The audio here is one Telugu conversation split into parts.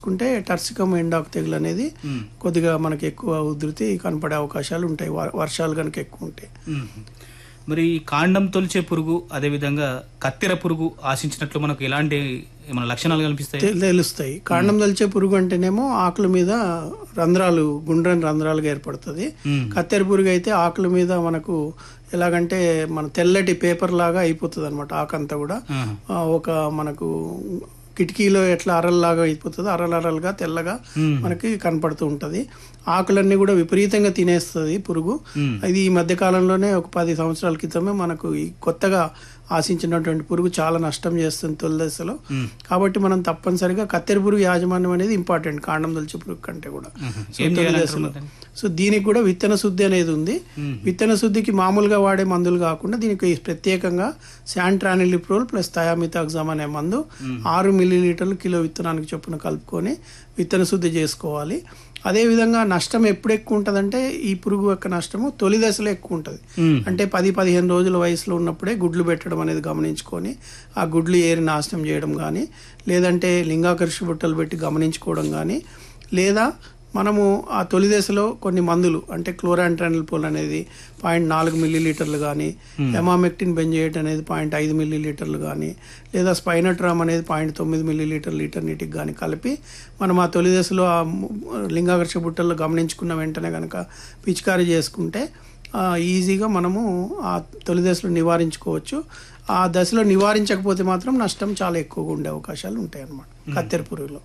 కుంటే టర్సికమ్ ఎండాక్ తెగులు అనేది మ్మ్. కొద్దిగా మనకి ఎక్కువ ఉధృతి కనపడే అవకాశాలు ఉంటాయి వ- వర్షాలు కనుక ఎక్కువ ఉంటాయి మ్మ్. మరి ఈ కాండం తొలిచే పురుగు అదేవిధంగా కత్తెర పురుగు ఆశించినట్లు మనకు ఎలాంటి ఏమైనా లక్షణాలు కనిపిస్తాయి తె- తెలుస్తాయి కాండం దల్చే పురుగు అంటేనేమో ఆకుల మీద రంధ్రాలు గుండ్రని రంధ్రాలుగా ఏర్పడుతుంది మ్మ్. కత్తెర పురుగు అయితే ఆకుల మీద మనకు ఎలాగంటే మన తెల్లటి పేపర్ లాగా అయిపోతుంది అనమాట ఆకంతా కూడా ఆహా. ఆ, ఒక మనకు కిటికీలో ఎట్లా అరల్లాగా అయిపోతుందో అరల్ అరల్గా తెల్లగా మ్మ్. మనకి కనపడుతూ ఉంటది ఆకులన్నీ కూడా విపరీతంగా తినేస్తుంది పురుగు మ్మ్. ఇది ఈ మధ్య కాలంలోనే ఒక పది సంవత్సరాల క్రితమే మనకు ఈ కొత్తగా ఆశించినటువంటి పురుగు చాలా నష్టం చేస్తుంది తొలి దశలో మ్మ్. కాబట్టి మనం తప్పనిసరిగా కత్తెర పురుగు యాజమాన్యం అనేది ఇంపార్టెంట్ కాండం దొలిచే పురుగు కంటే కూడా మ్మ్. సో ఏం తొలి చేయాలంటారు దశలో. మరి దాన్ని? సో దీనికి కూడా విత్తన శుద్ధి అనేది ఉంది మ్మ్. విత్తన శుద్ధికి మామూలుగా వాడే మందులు కాకుండా దీనికి ప్రత్యేకంగా శాంట్రానిలిప్రోల్ ప్లస్ థయామితాగ్జామ్ అనే మందు ఆరు మిల్లీ లీటర్లు కిలో విత్తనానికి చొప్పున కలుపుకొని విత్తన శుద్ధి చేసుకోవాలి అదే విధంగా నష్టం ఎప్పుడు ఎక్కువ ఉంటుందంటే ఈ పురుగు యొక్క నష్టము తొలి దశలో ఎక్కువ ఉంటుంది మ్మ్. అంటే పది పదిహేను రోజుల వయసులో ఉన్నప్పుడే గుడ్లు పెట్టడం అనేది గమనించుకొని ఆ గుడ్లు ఏరి నాశనం చేయడం కానీ లేదంటే లింగాకర్ష బుట్టలు పెట్టి గమనించుకోవడం కానీ లేదా మనము ఆ తొలి దశలో కొన్ని మందులు అంటే క్లోరాంట్రానిల్పోల్ అనేది పాయింట్ నాలుగు మిల్లీ లీటర్లు కానీ ఎమామెక్టిన్ బెంజేట్ అనేది పాయింట్ ఐదు మిల్లీ లీటర్లు కానీ లేదా స్పైనట్రామ్ అనేది పాయింట్ తొమ్మిది మిల్లీ లీటర్ లీటర్ నీటికి కానీ కలిపి మనం ఆ తొలి దశలో ఆ లింగాకర్ష బుట్టల్లో గమనించుకున్న వెంటనే కనుక పిచికారీ చేసుకుంటే ఆ, ఈజీగా మనము ఆ తొలి దశలో నివారించుకోవచ్చు ఆ దశలో నివారించకపోతే మాత్రం నష్టం చాలా ఎక్కువగా ఉండే అవకాశాలు ఉంటాయి అన్నమాట కత్తెర పురుగులో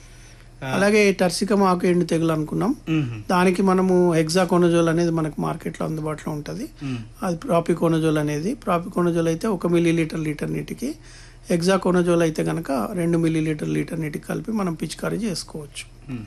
అలాగే టర్సికం ఆకు ఎండు తెగులు అనుకున్నాం మ్మ్. దానికి మనము హెగ్జాకోనజోల్ అనేది మనకు మార్కెట్లో అందుబాటులో ఉంటుంది మ్మ్. అది ప్రాపికోనజోల్ అనేది ప్రాపికోనజోల్ అయితే ఒక మిల్లీ లీటర్ లీటర్ నీటికి హెగ్జాకోనజోల్ అయితే కనుక రెండు మిల్లీ లీటర్ లీటర్ నీటికి కలిపి మనం పిచికారీ చేసుకోవచ్చు మ్మ్.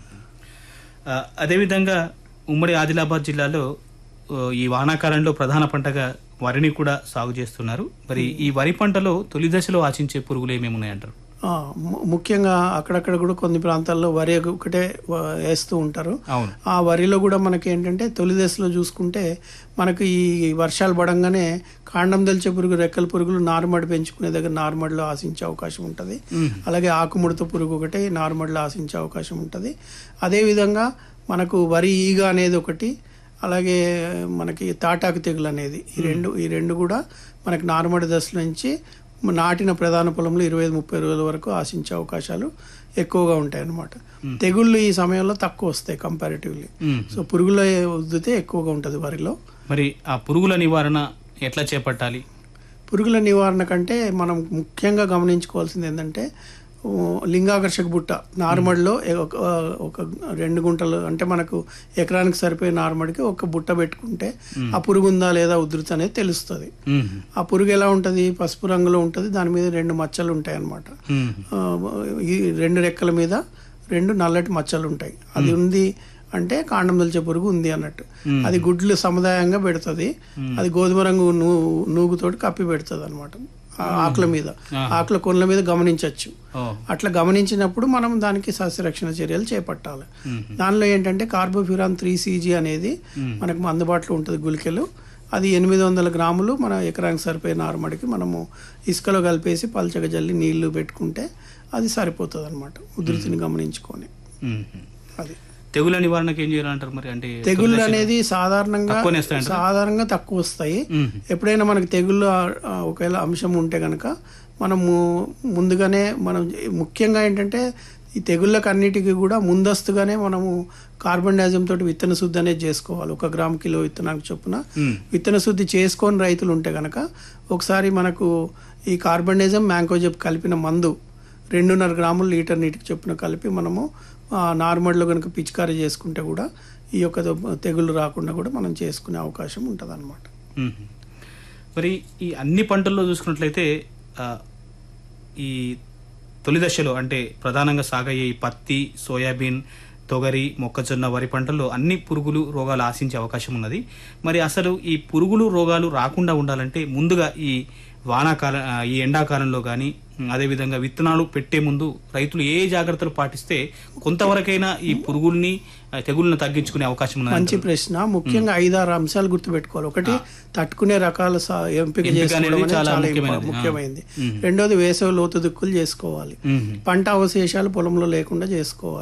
ఆ, అదేవిధంగా ఉమ్మడి ఆదిలాబాద్ జిల్లాలో ఓ, ఈ వానాకాలంలో ప్రధాన పంటగా వరిని కూడా సాగు చేస్తున్నారు మరి ఈ వరి పంటలో తొలి దశలో ఆశించే పురుగులు ఏమేమి ఉన్నాయంటారు ఆ, ము- ముఖ్యంగా అక్కడక్కడ కూడా కొన్ని ప్రాంతాల్లో వరి ఒకటే వ- వేస్తూ ఉంటారు అవును ఆ వరిలో కూడా మనకి ఏంటంటే తొలి దశలో చూసుకుంటే మనకు ఈ వర్షాలు పడంగానే కాండం దల్చే పురుగు రెక్కల పురుగులు నారుమడి పెంచుకునే దగ్గర నారుమడిలో ఆశించే అవకాశం ఉంటుంది మ్మ్. అలాగే ఆకుముడత పురుగు ఒకటి నారుమడిలో ఆశించే అవకాశం ఉంటుంది అదేవిధంగా మనకు వరి ఈగ అనేది ఒకటి అలాగే మనకి తాటాకు తెగులు అనేది ఈ రెండు ఈ రెండు కూడా మనకి నారుమడి దశ నుంచి నాటిన ప్రధాన పొలంలో ఇరవై ఐదు ముప్పై రోజుల వరకు ఆశించే అవకాశాలు ఎక్కువగా ఉంటాయి అన్నమాట తెగుళ్ళు ఈ సమయంలో తక్కువ వస్తాయి కంపారిటివ్లీ మ్మ్. సో పురుగుల ఉద్దితే ఎక్కువగా ఉంటుంది వరిలో మరి ఆ పురుగుల నివారణ ఎట్లా చేపట్టాలి పురుగుల నివారణ కంటే మనం ముఖ్యంగా గమనించుకోవాల్సింది ఏంటంటే ఓ, లింగాకర్షక బుట్ట నార్మడిలో ఒక ఒక రెండు గుంటలు అంటే మనకు ఎకరానికి సరిపోయే నార్మడికి ఒక బుట్ట పెట్టుకుంటే ఆ పురుగు ఉందా లేదా ఉధృతి అనేది తెలుస్తుంది మ్మ్. ఆ పురుగు ఎలా ఉంటుంది పసుపు రంగులో ఉంటుంది దాని మీద రెండు మచ్చలు ఉంటాయి అన్నమాట మ్మ్. ఆ, ఈ రెండు రెక్కల మీద రెండు నల్లటి మచ్చలు ఉంటాయి అది ఉంది అంటే కాండం దల్చే పురుగు ఉంది అన్నట్టు అది గుడ్లు సముదాయంగా పెడుతుంది అది గోధుమ రంగు నూ నూగుతోటి కప్పి పెడుతుంది అనమాట ఆకుల మీద ఆకుల కొనల మీద గమనించవచ్చు ఓ అట్లా గమనించినప్పుడు మనం దానికి సస్యరక్షణ చర్యలు చేపట్టాలి దానిలో ఏంటంటే కార్బోఫ్యూరాన్ త్రీ సీజీ అనేది మనకు అందుబాటులో ఉంటుంది గుళికలు అది ఎనిమిది వందల గ్రాములు మన ఎకరానికి సరిపోయే నార్మడికి మనము ఇసుకలో కలిపేసి పల్చగా జల్లి నీళ్లు పెట్టుకుంటే అది సరిపోతుంది అనమాట ఉధృతిని గమనించుకొని మ్మ్. అది తెగుల నివారణకు ఏం చేయాలంటారు మరి అంటే తెగుళ్ళు అనేది సాధారణంగా తక్కువనే వస్తాయంటారా? సాధారణంగా తక్కువ వస్తాయి మ్మ్. ఎప్పుడైనా మనకి తెగుళ్ళు ఆ- ఆ ఒకవేళ అంశం ఉంటే కనుక మనము ముందుగానే మనం ముఖ్యంగా ఏంటంటే ఈ తెగుళ్ళకి అన్నిటికీ కూడా ముందస్తుగానే మనము కార్బన్ డైజమ్ తోటి విత్తన శుద్ధి అనేది చేసుకోవాలి ఒక గ్రామ్ కిలో విత్తనానికి చొప్పున మ్మ్. విత్తన శుద్ధి చేసుకొని రైతులు ఉంటే కనుక ఒకసారి మనకు ఈ కార్బన్ డైజమ్ మ్యాంకోజెబ్ కలిపిన మందు రెండున్నర గ్రాములు లీటర్ నీటికి చొప్పున కలిపి మనము ఆ, నార్మల్లో కనుక పిచికారీ చేసుకుంటే కూడా ఈ యొక్క తెగుళ్ళు రాకుండా కూడా మనం చేసుకునే అవకాశం ఉంటుంది మ్మ్. మరి ఈ అన్ని పంటల్లో చూసుకున్నట్లయితే ఆ, ఈ తొలి దశలో అంటే ప్రధానంగా సాగయ్యే ఈ పత్తి సోయాబీన్ తొగరి మొక్కజొన్న వరి పంటల్లో అన్ని పురుగులు రోగాలు ఆశించే అవకాశం ఉన్నది మరి అసలు ఈ పురుగులు రోగాలు రాకుండా ఉండాలంటే ముందుగా ఈ వానాకాల ఆ, ఈ ఎండాకాలంలో కానీ అదేవిధంగా విత్తనాలు పెట్టే ముందు రైతులు ఏ జాగ్రత్తలు పాటిస్తే కొంతవరకైనా ఈ పురుగుల్ని ఆ, తెగుళ్ళను తగ్గించుకునే అవకాశం ఉన్నది మంచి ప్రశ్న ముఖ్యంగా ఐదారు అంశాలు గుర్తుపెట్టుకోవాలి ఒకటి తట్టుకునే రకాల సా- ఎంపిక ఎంపిక చేసుకోవడం అనేది అనేది చాలా చాలా ముఖ్యమైనది. ఇంపా- ముఖ్యమైనది మ్మ్. రెండోది వేసవి లోతు దిక్కులు చేసుకోవాలి మ్మ్. పంట అవశేషాలు పొలంలో లేకుండా చేసుకోవాలి